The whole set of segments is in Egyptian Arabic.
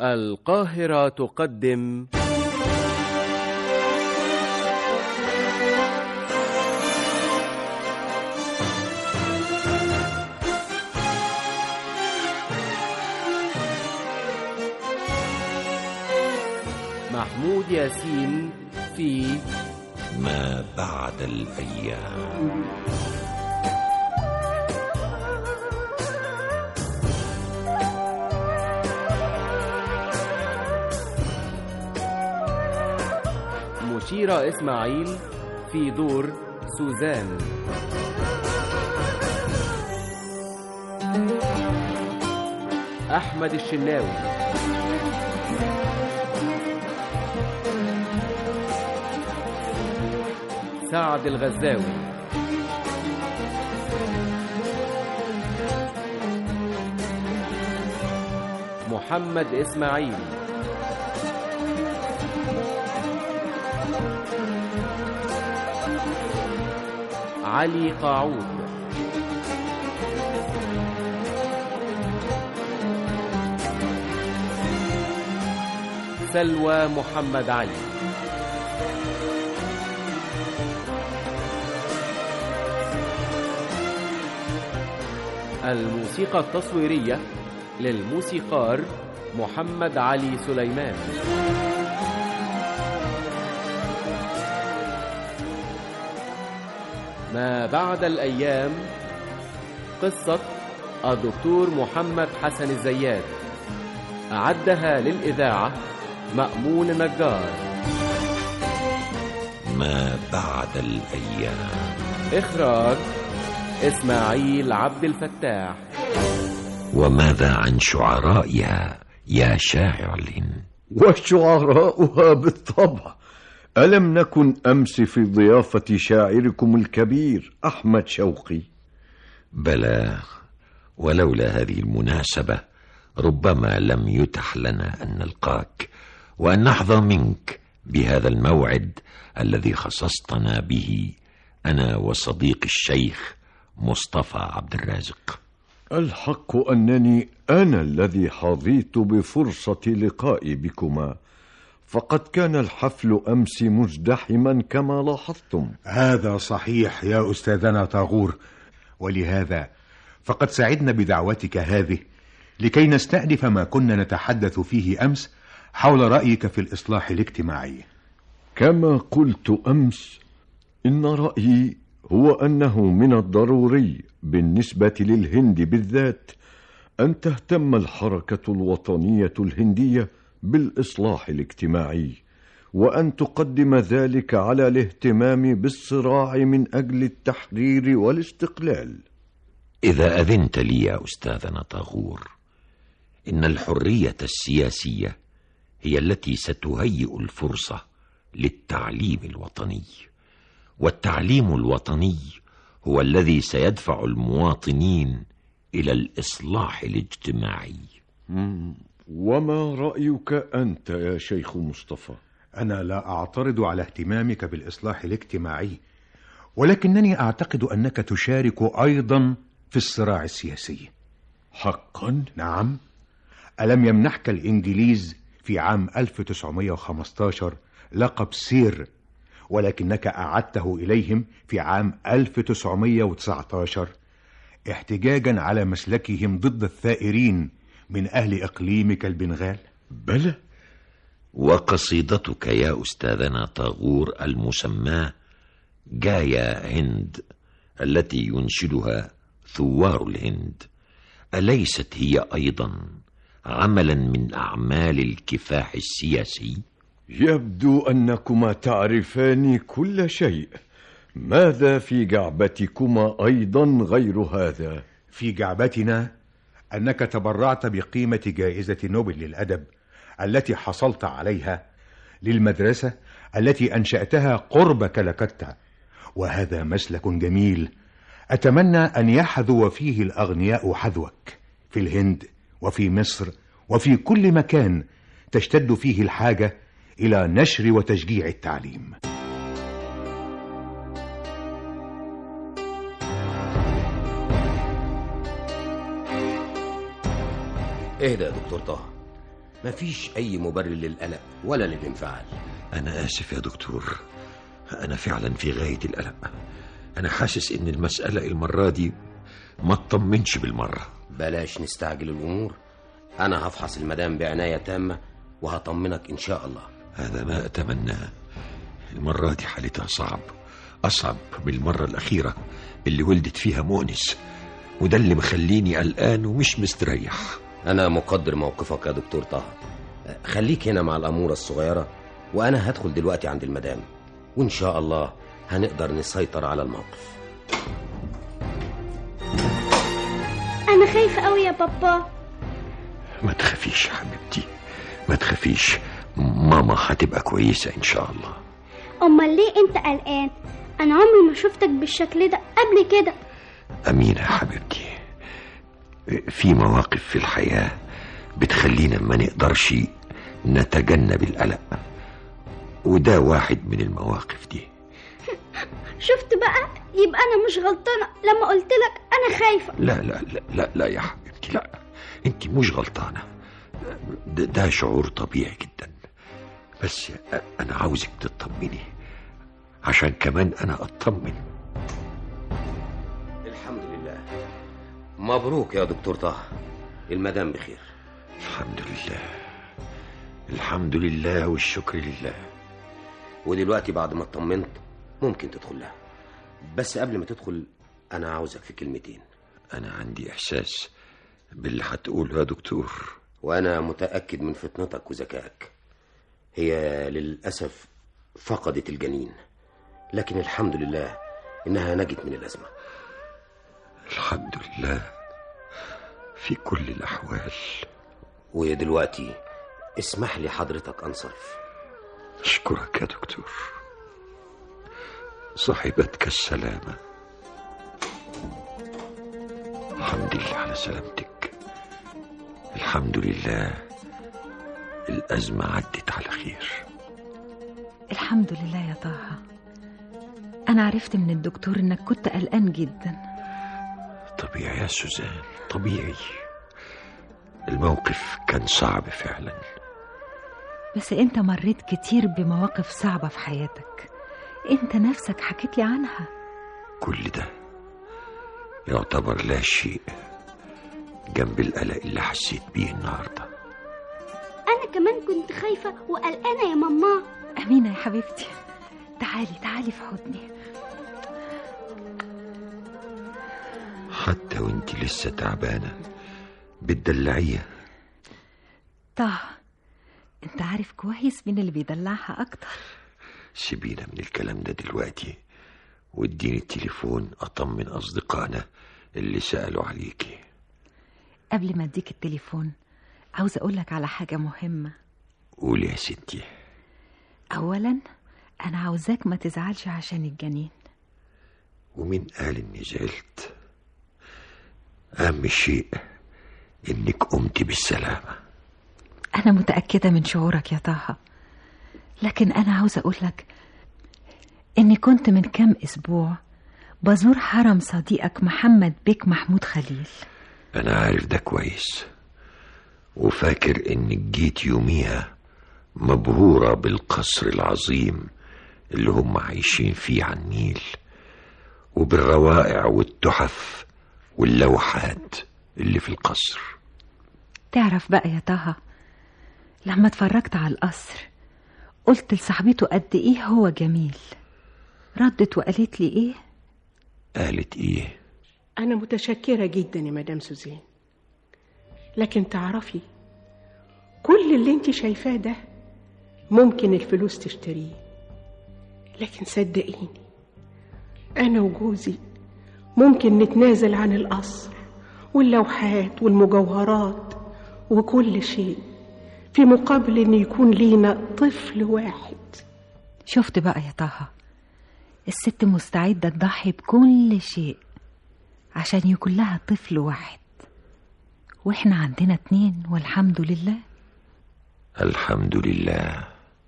القاهرة تقدم محمود ياسين في ما بعد الأيام مشيرة إسماعيل في دور سوزان أحمد الشناوي سعد الغزاوي محمد إسماعيل علي قاعود سلوى محمد علي الموسيقى التصويرية للموسيقار محمد علي سليمان ما بعد الأيام قصة الدكتور محمد حسن الزيات أعدها للإذاعة مأمون النجار ما بعد الأيام إخراج إسماعيل عبد الفتاح وماذا عن شعرائها يا شاعر الهند وشعراؤها بالطبع ألم نكن أمس في ضيافة شاعركم الكبير أحمد شوقي بلى ولولا هذه المناسبة ربما لم يتح لنا أن نلقاك وأن نحظى منك بهذا الموعد الذي خصصتنا به أنا وصديق الشيخ مصطفى عبد الرازق الحق أنني أنا الذي حظيت بفرصة لقائي بكما فقد كان الحفل أمس مزدحما كما لاحظتم هذا صحيح يا أستاذنا طاغور ولهذا فقد سعدنا بدعوتك هذه لكي نستأنف ما كنا نتحدث فيه أمس حول رأيك في الإصلاح الاجتماعي كما قلت أمس إن رأيي هو أنه من الضروري بالنسبة للهند بالذات أن تهتم الحركة الوطنية الهندية بالإصلاح الاجتماعي وأن تقدم ذلك على الاهتمام بالصراع من أجل التحرير والاستقلال إذا أذنت لي يا أستاذنا طاغور إن الحرية السياسية هي التي ستهيئ الفرصة للتعليم الوطني والتعليم الوطني هو الذي سيدفع المواطنين إلى الإصلاح الاجتماعي وما رأيك أنت يا شيخ مصطفى؟ أنا لا أعترض على اهتمامك بالإصلاح الاجتماعي ولكنني أعتقد أنك تشارك أيضا في الصراع السياسي حقا؟ نعم ألم يمنحك الإنجليز في عام 1915 لقب سير ولكنك أعدته إليهم في عام 1919 احتجاجا على مسلكهم ضد الثائرين من أهل إقليمك البنغال بلى وقصيدتك يا أستاذنا طاغور المسماة جايا هند التي ينشدها ثوار الهند أليست هي أيضا عملا من أعمال الكفاح السياسي؟ يبدو أنكما تعرفان كل شيء ماذا في جعبتكما أيضا غير هذا؟ في جعبتنا أنك تبرعت بقيمة جائزة نوبل للأدب التي حصلت عليها للمدرسة التي أنشأتها قرب كلكتة وهذا مسلك جميل أتمنى أن يحذو فيه الأغنياء حذوك في الهند وفي مصر وفي كل مكان تشتد فيه الحاجة إلى نشر وتشجيع التعليم اهدى يا دكتور طه مفيش أي مبرر للقلق ولا للانفعال أنا آسف يا دكتور أنا فعلا في غاية القلق أنا حاسس إن المسألة المرة دي ما اطمنش بالمرة بلاش نستعجل الأمور أنا هفحص المدام بعناية تامة وهطمنك إن شاء الله هذا ما أتمناه المرة دي حالتها صعب أصعب من المرة الأخيرة اللي ولدت فيها مؤنس وده اللي مخليني قلقان ومش مستريح أنا مقدر موقفك يا دكتور طه خليك هنا مع الأمورة الصغيرة وأنا هدخل دلوقتي عند المدام وإن شاء الله هنقدر نسيطر على الموقف أنا خايفة أوي يا بابا ما تخافيش يا حبيبتي ما تخافيش ماما هتبقى كويسة إن شاء الله أمال ليه أنت قلقان أنا عمري ما شفتك بالشكل ده قبل كده أمينة يا حبيبتي في مواقف في الحياة بتخلينا ما نقدرش نتجنب القلق وده واحد من المواقف دي شفت بقى يبقى أنا مش غلطانة لما قلت لك أنا خايفة لا لا لا لا, لا يا حبيبتي لا انت مش غلطانة ده, ده شعور طبيعي جدا بس انا عاوزك تطمني عشان كمان انا اطمن الحمد لله مبروك يا دكتور طه المدام بخير الحمد لله الحمد لله والشكر لله ودلوقتي بعد ما اطمنت ممكن تدخل لها بس قبل ما تدخل أنا عاوزك في كلمتين انا عندي احساس باللي هتقوله يا دكتور وأنا متأكد من فطنتك وذكائك هي للأسف فقدت الجنين لكن الحمد لله إنها نجت من الأزمة الحمد لله في كل الاحوال ودلوقتي اسمح لي حضرتك أنصرف اشكرك يا دكتور صاحبتك السلامة الحمد لله على سلامتك الحمد لله الأزمة عدت على خير الحمد لله يا طه أنا عرفت من الدكتور إنك كنت قلقان جدا طبيعي يا سوزان طبيعي الموقف كان صعب فعلا بس أنت مريت كتير بمواقف صعبة في حياتك أنت نفسك حكيت لي عنها كل ده يعتبر لا شيء جنب القلق اللي حسيت بيه النهارده أنا كمان كنت خايفة وقلقانة يا ماما أمينة يا حبيبتي تعالي تعالي في حضني حتى وانت لسه تعبانة بتدلعيها طه أنت عارف كويس مين اللي بيدلعها أكتر سيبينا من الكلام ده دلوقتي واديني التليفون أطمن أصدقائنا اللي سألوا عليكي قبل ما أديك التليفون عاوز أقولك على حاجة مهمة قولي يا ستي أولا أنا عاوزاك ما تزعلش عشان الجنين ومين قال إني زعلت أهم شيء إنك قمتي بالسلامة أنا متأكدة من شعورك يا طه لكن أنا عاوز أقولك إني كنت من كام أسبوع بزور حرم صديقك محمد بيك محمود خليل أنا عارف ده كويس وفاكر إنك جيت يوميها مبهورة بالقصر العظيم اللي هم عايشين فيه على النيل وبالروائع والتحف واللوحات اللي في القصر تعرف بقى يا طه لما اتفرجت على القصر قلت لصاحبته قد ايه هو جميل ردت وقالت لي ايه قالت إيه أنا متشكرة جدا يا مدام سوزين لكن تعرفي كل اللي انت شايفاه ده ممكن الفلوس تشتريه لكن صدقيني أنا وجوزي ممكن نتنازل عن القصر واللوحات والمجوهرات وكل شيء في مقابل إن يكون لينا طفل واحد شفت بقى يا طه الست مستعدة تضحي بكل شيء عشان يكون لها طفل واحد واحنا عندنا اتنين والحمد لله الحمد لله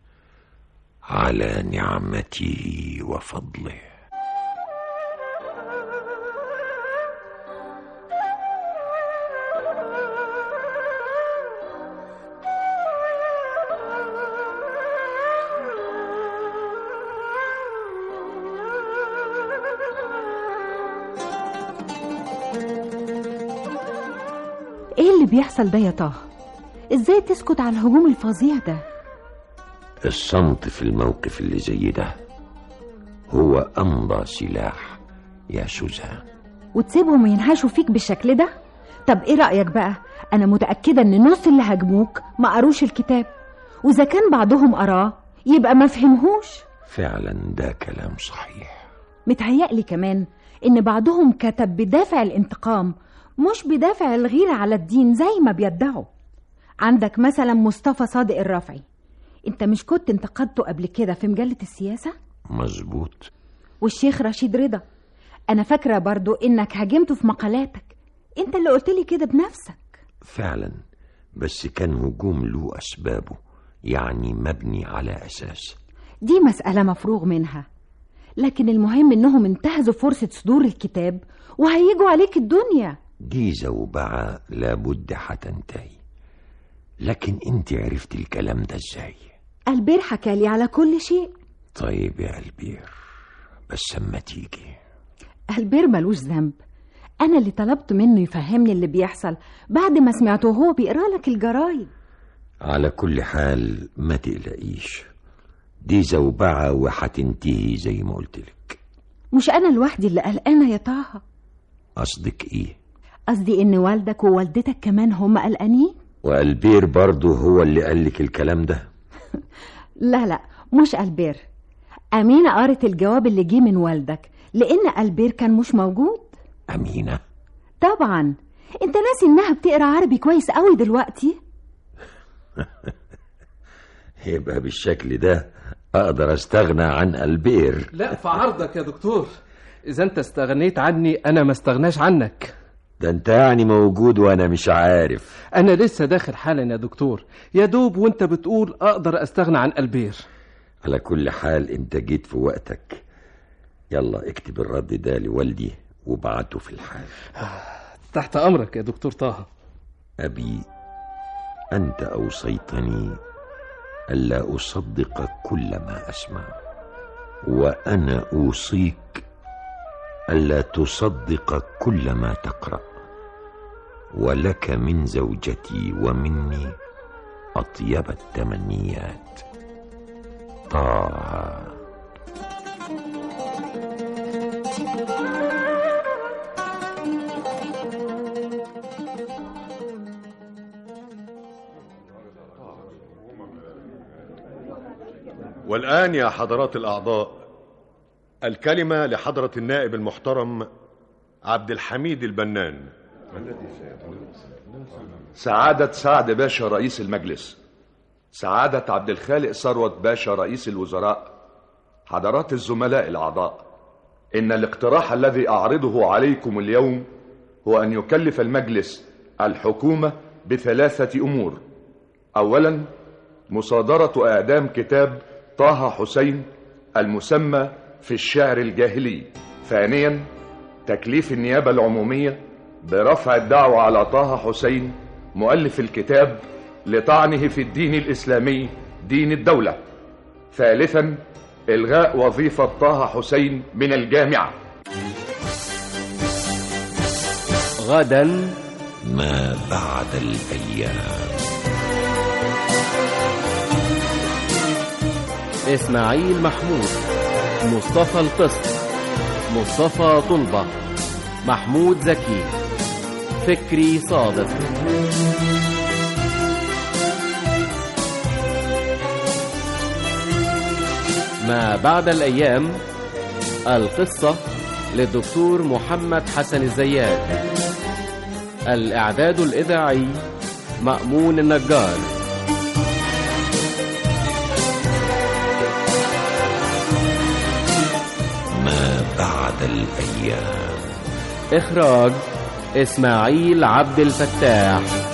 على نعمته وفضله بيحصل ده يا طه ازاي تسكت على الهجوم الفظيع ده الصمت في الموقف اللي زي ده هو أمضى سلاح يا سوزان وتسيبهم ينهشوا فيك بالشكل ده طب ايه رأيك بقى انا متأكدة ان نص اللي هاجموك ما قروش الكتاب واذا كان بعضهم قراه يبقى ما فهمهوش فعلا ده كلام صحيح متهيألي كمان ان بعضهم كتب بدافع الانتقام مش بدافع الغيرة على الدين زي ما بيدعوا عندك مثلا مصطفى صادق الرافعي انت مش كنت انتقدته قبل كده في مجلة السياسة مظبوط والشيخ رشيد رضا انا فاكرة برضو انك هاجمته في مقالاتك انت اللي قلتلي كده بنفسك فعلا بس كان هجوم له أسبابه يعني مبني على أساس دي مسألة مفروغ منها لكن المهم انهم انتهزوا فرصة صدور الكتاب وهيجوا عليك الدنيا دي زوبعة لابد هتنتهي لكن انت عرفت الكلام ده ازاي البير حكالي على كل شيء طيب يا البير بس اما تيجي البير ملوش ذنب انا اللي طلبت منه يفهمني اللي بيحصل بعد ما سمعته وهو بيقرا لك الجرايد على كل حال ما تقلقيش دي زوبعة وهتنتهي زي ما قلت لك مش انا لوحدي اللي قلقانه يا طه قصدك ايه قصدي ان والدك ووالدتك كمان هم قلقانين والبير برضه هو اللي قالك الكلام ده لا لا مش البير امينه قرت الجواب اللي جه من والدك لان البير كان مش موجود أمينة طبعا انت ناسي انها بتقرا عربي كويس قوي دلوقتي يبقى بالشكل ده أقدر أستغنى عن البير لا في عرضك يا دكتور إذا أنت استغنيت عني أنا ما استغناش عنك ده أنت يعني موجود وأنا مش عارف أنا لسه داخل حالا يا دكتور يا دوب وأنت بتقول أقدر أستغنى عن البير على كل حال أنت جيت في وقتك يلا اكتب الرد ده لوالدي وابعته في الحال تحت أمرك يا دكتور طه أبي أنت أوصيتني ألا أصدق كل ما أسمع وأنا أوصيك ألا تصدق كل ما تقرأ ولك من زوجتي ومني أطيب التمنيات طه والآن يا حضرات الأعضاء الكلمة لحضرة النائب المحترم عبد الحميد البنان سعادة سعد باشا رئيس المجلس سعادة عبد الخالق ثروت باشا رئيس الوزراء حضرات الزملاء الأعضاء إن الاقتراح الذي أعرضه عليكم اليوم هو أن يكلف المجلس الحكومة بثلاثة أمور أولا مصادرة إعدام كتاب طه حسين المسمى في الشعر الجاهلي ثانيا تكليف النيابة العمومية برفع الدعوة على طه حسين مؤلف الكتاب لطعنه في الدين الإسلامي دين الدولة ثالثا إلغاء وظيفة طه حسين من الجامعة غدا ما بعد الأيام إسماعيل محمود مصطفى القسط مصطفى طلبة محمود زكي فكري صادق ما بعد الأيام القصة للدكتور محمد حسن الزيات الإعداد الإذاعي مأمون النجار ما بعد الأيام إخراج إسماعيل عبد الفتاح